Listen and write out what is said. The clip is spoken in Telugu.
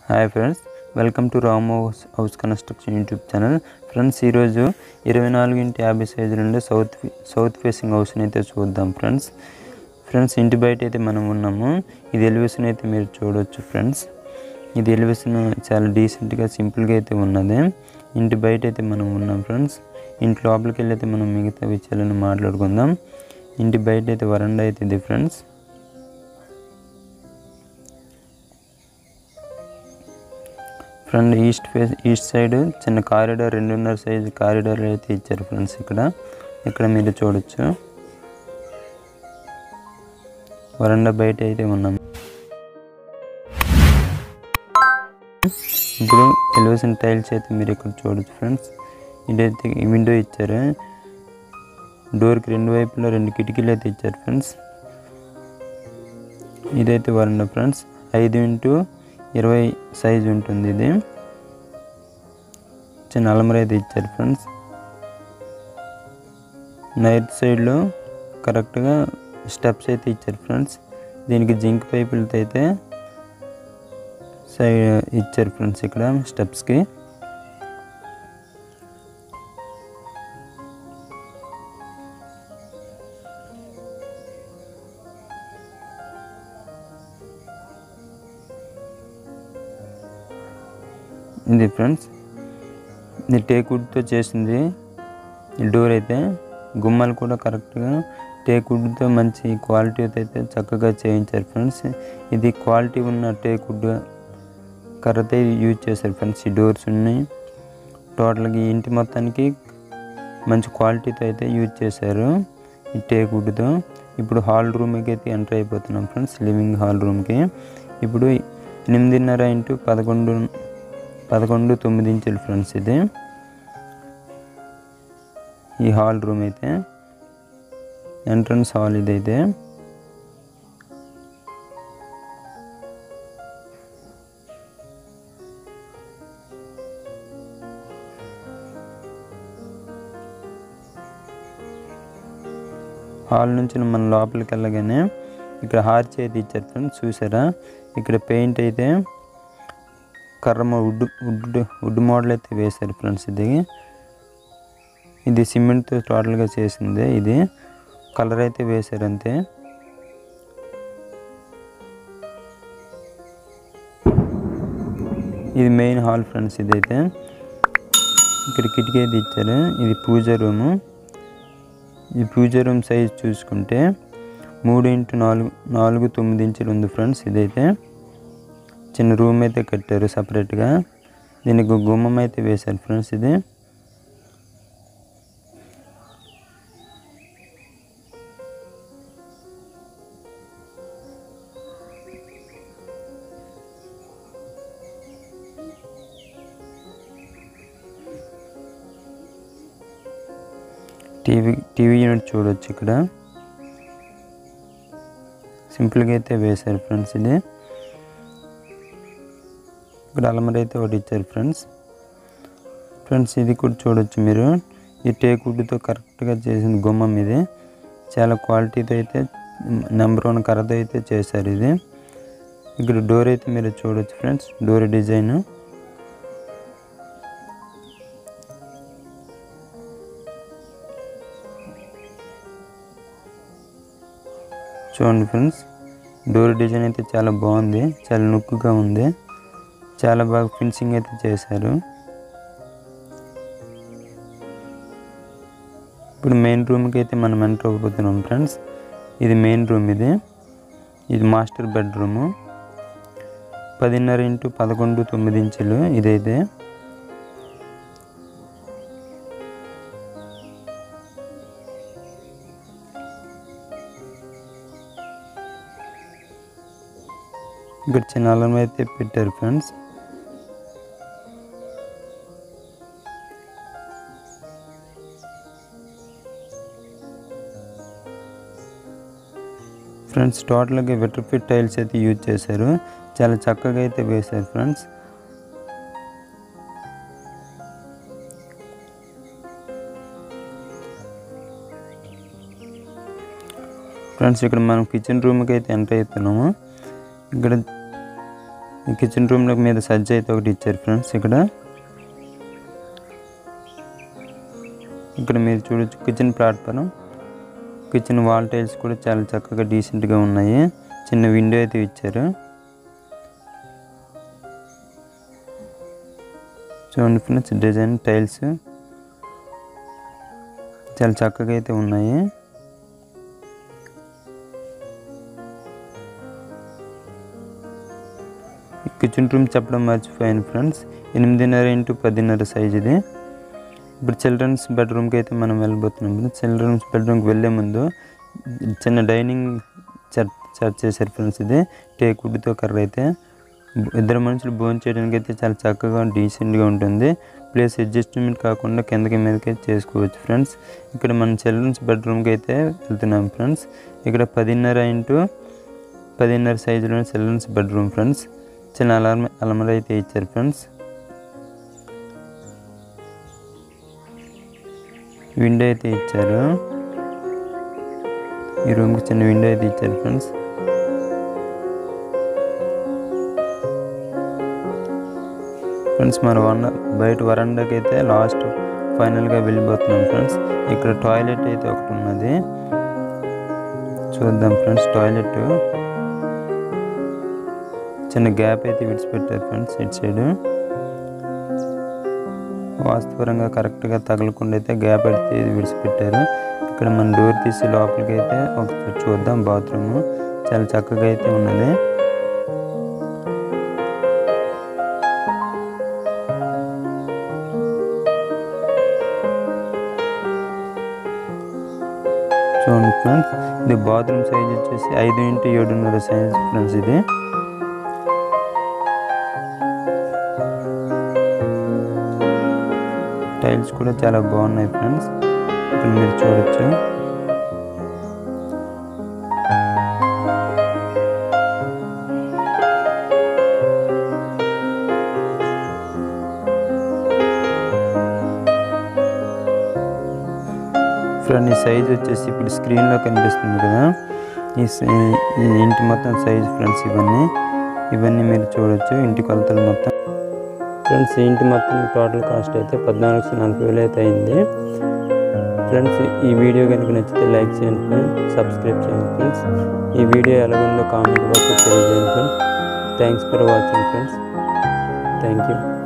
hi friends welcome to Ram house house construction YouTube channel friends ఈరోజు ఇరవై నాలుగు ఇంటి యాభై సైజు నుండి సౌత్ ఫే- సౌత్ ఫేసింగ్ హౌస్ని అయితే చూద్దాం ఫ్రెండ్స్ ఫ్రెండ్స్ ఇంటి బయట అయితే మనం ఉన్నాము ఇది ఎలివేషన్ అయితే మీరు చూడొచ్చు ఫ్రెండ్స్ ఇది ఎలివేషన్ చాలా డీసెంట్గా సింపుల్గా అయితే ఉన్నది ఇంటి బయట అయితే మనం ఉన్నాం ఫ్రెండ్స్ ఇంటి లోపలికి వెళ్ళి అయితే మనం మిగతా విషయాలను మాట్లాడుకుందాం ఇంటి బయట అయితే వరండా అయితే ఇది friends front east face east side చిన్న కారిడార్ రెండున్నర సైజు కారిడార్ అయితే ఇచ్చారు ఫ్రెండ్స్ ఇక్కడ ఇక్కడ మీరు చూడొచ్చు వరండా బయట అయితే ఉన్నాం ఇప్పుడు ఎలివేషన్ టైల్స్ అయితే మీరు ఇక్కడ చూడొచ్చు ఫ్రెండ్స్ ఇదైతే విండో ఇచ్చారు డోర్కి రెండు వైపులా రెండు కిటికీలు అయితే ఇచ్చారు ఫ్రెండ్స్ ఇదైతే వరండా ఫ్రెండ్స్ ఐదు ఇంటూ ఇరవై సైజు ఉంటుంది ఇది చిన్న అలమర అయితే ఇచ్చారు ఫ్రెండ్స్ నైట్ సైడ్లో కరెక్ట్గా స్టెప్స్ అయితే ఇచ్చారు ఫ్రెండ్స్ దీనికి జింక్ పైపులతో అయితే సైడ్ ఇచ్చారు ఫ్రెండ్స్ ఇక్కడ స్టెప్స్కి ఇది ఫ్రెండ్స్ ఇది టేక్ వుడ్తో చేసింది ఈ డోర్ అయితే గుమ్మాలు కూడా కరెక్ట్గా టేక్ వుడ్తో మంచి క్వాలిటీ అయితే చక్కగా చేయించారు ఫ్రెండ్స్ ఇది క్వాలిటీ ఉన్న టేక్ వుడ్ కర్రతో యూజ్ చేశారు ఫ్రెండ్స్ ఈ డోర్స్ ఉన్నాయి టోటల్గా ఈ ఇంటి మొత్తానికి మంచి క్వాలిటీతో అయితే యూజ్ చేశారు ఈ టేక్ వుడ్తో ఇప్పుడు హాల్ రూమ్కి అయితే ఎంటర్ అయిపోతున్నాం ఫ్రెండ్స్ లివింగ్ హాల్ రూమ్కి ఇప్పుడు ఎనిమిదిన్నర ఇంటూ పదకొండు పదకొండు తొమ్మిది ఇంచులు ఫ్రెండ్స్ ఇది ఈ హాల్ రూమ్ అయితే ఎంట్రన్స్ హాల్ ఇదైతే హాల్ నుంచి మన లోపలికి వెళ్ళగానే ఇక్కడ హార్చ్ అయితే ఇచ్చారు ఫ్రెండ్స్ చూసారా ఇక్కడ పెయింట్ అయితే కర్రమ వుడ్ వుడ్ వుడ్ మోడల్ అయితే వేశారు ఫ్రెండ్స్ ఇది ఇది సిమెంట్తో టోటల్గా చేసింది ఇది కలర్ అయితే వేశారు అంతే ఇది మెయిన్ హాల్ ఫ్రెండ్స్ ఇదైతే ఇక్కడ కిటికీ అయితే ఇచ్చారు ఇది పూజ రూము ఈ పూజ రూమ్ సైజ్ చూసుకుంటే మూడు ఇంటూ నాలుగు నాలుగు తొమ్మిది ఇంచులు ఉంది ఫ్రెండ్స్ ఇదైతే చిన్న రూమ్ అయితే కట్టారు సపరేట్గా దీనికి గుమ్మం అయితే వేశారు ఫ్రెండ్స్ ఇది టీవీ టీవీ యూనిట్ చూడొచ్చు ఇక్కడ సింపుల్గా అయితే వేశారు ఫ్రెండ్స్ ఇది ఇక్కడ అలమర అయితే ఒకటి ఇచ్చారు ఫ్రెండ్స్ ఫ్రెండ్స్ ఇది కూడా చూడొచ్చు మీరు ఈ టేక్ వుడ్తో కరెక్ట్గా చేసిన గుమ్మం ఇది చాలా క్వాలిటీతో అయితే నెంబర్ వన్ కర్రతో అయితే చేశారు ఇది ఇక్కడ డోర్ అయితే మీరు చూడొచ్చు ఫ్రెండ్స్ డోర్ డిజైన్ చూడండి ఫ్రెండ్స్ డోర్ డిజైన్ అయితే చాలా బాగుంది చాలా లుక్గా ఉంది చాలా బాగా ఫినిషింగ్ అయితే చేశారు ఇప్పుడు మెయిన్ రూమ్కి అయితే మనం ఎంటర్ అయిపోతున్నాం ఫ్రెండ్స్ ఇది మెయిన్ రూమ్ ఇది ఇది మాస్టర్ బెడ్రూము పదిన్నర ఇంటూ పదకొండు తొమ్మిది ఇంచులు ఇదైతే ఇక్కడ చిన్న అల్లం అయితే పెట్టారు ఫ్రెండ్స్ ఫ్రెండ్స్ టోటల్గా విటర్ఫిట్ టైల్స్ అయితే యూజ్ చేశారు చాలా చక్కగా అయితే వేశారు ఫ్రెండ్స్ ఫ్రెండ్స్ ఇక్కడ మనం కిచెన్ రూమ్కి అయితే ఎంటర్ అవుతున్నాము ఇక్కడ ఈ కిచెన్ రూమ్లో మీద సజ్జ అయితే ఒకటి ఇచ్చారు ఫ్రెండ్స్ ఇక్కడ ఇక్కడ మీరు చూడొచ్చు kitchen platform kitchen wall tiles కూడా చాలా చక్కగా డీసెంట్గా ఉన్నాయి చిన్న విండో అయితే ఇచ్చారు చూడండి ఫ్రెండ్స్ డిజైన్ టైల్స్ చాలా చక్కగా అయితే ఉన్నాయి ఈ కిచెన్ రూమ్ చెప్పడం మర్చిపోయాను ఫ్రెండ్స్ ఎనిమిదిన్నర ఇంటూ పదిన్నర సైజ్ ఇది ఇప్పుడు చిల్డ్రన్స్ బెడ్రూమ్కి అయితే మనం వెళ్ళబోతున్నాం చిల్డ్రన్స్ బెడ్రూమ్కి వెళ్ళే ముందు చిన్న డైనింగ్ సెట్ సెట్ చేశారు ఫ్రెండ్స్ ఇది టేక్ వుడ్తో కర్ర అయితే ఇద్దరు మనుషులు భోజనం చేయడానికి అయితే చాలా చక్కగా డీసెంట్గా ఉంటుంది ప్లేస్ అడ్జస్ట్మెంట్ కాకుండా కిందకి మీదకి చేసుకోవచ్చు ఫ్రెండ్స్ ఇక్కడ మన చిల్డ్రన్స్ బెడ్రూమ్కి అయితే వెళ్తున్నాం ఫ్రెండ్స్ ఇక్కడ పదిన్నర ఇంటూ పదిన్నర సైజులో చిల్డ్రన్స్ బెడ్రూమ్ ఫ్రెండ్స్ చిన్న అలర్మ అలమర అయితే ఇచ్చారు ఫ్రెండ్స్ విండో అయితే ఇచ్చారు ఈ రూమ్కి చిన్న విండో అయితే ఇచ్చారు ఫ్రెండ్స్ ఫ్రెండ్స్ మన వన బయట వరండాకి అయితే లాస్ట్ ఫైనల్గా వెళ్ళిపోతున్నాం ఫ్రెండ్స్ ఇక్కడ టాయిలెట్ అయితే ఒకటి ఉన్నది చూద్దాం ఫ్రెండ్స్ టాయిలెట్ చిన్న గ్యాప్ అయితే విడిచిపెట్టారు ఫ్రెండ్స్ ఇటు సైడ్ వాస్తుపరంగా కరెక్ట్గా తగలకుండా అయితే గ్యాప్ అయితే ఇది విడిచిపెట్టారు ఇక్కడ మన డోర్ తీసి లోపలికి అయితే ఒకసారి చూద్దాం బాత్రూమ్ చాలా చక్కగా అయితే ఉన్నది చూడండి ఫ్రెండ్స్ ఇది బాత్రూమ్ సైజ్ వచ్చేసి ఐదు ఇంటూ ఏడున్నర సైజ్ ఫ్రెండ్స్ ఇది టైల్స్ కూడా చాలా బాగున్నాయి ఫ్రెండ్స్ ఇక్కడ మీరు చూడొచ్చు ఫ్రెండ్ ఈ సైజ్ వచ్చేసి ఇప్పుడు స్క్రీన్లో కనిపిస్తుంది కదా ఈ సై- ఈ ఇంటి మొత్తం సైజ్ ఫ్రెండ్స్ ఇవన్నీ ఇవన్నీ మీరు చూడొచ్చు ఇంటి కొలతలు మొత్తం ఫ్రెండ్స్ ఈ ఇంటి మొత్తం టోటల్ కాస్ట్ అయితే పద్నాలుగు లక్షల నలభై వేలు అయితే అయింది ఫ్రెండ్స్ ఈ వీడియో కనుక నచ్చితే లైక్ చేయండి ఫ్రెండ్స్ సబ్స్క్రైబ్ చేయండి ఫ్రెండ్స్ ఈ వీడియో ఎలా ఉందో కామెంట్ బాక్స్లో తెలియజేయండి friends thanks for watching friends thank you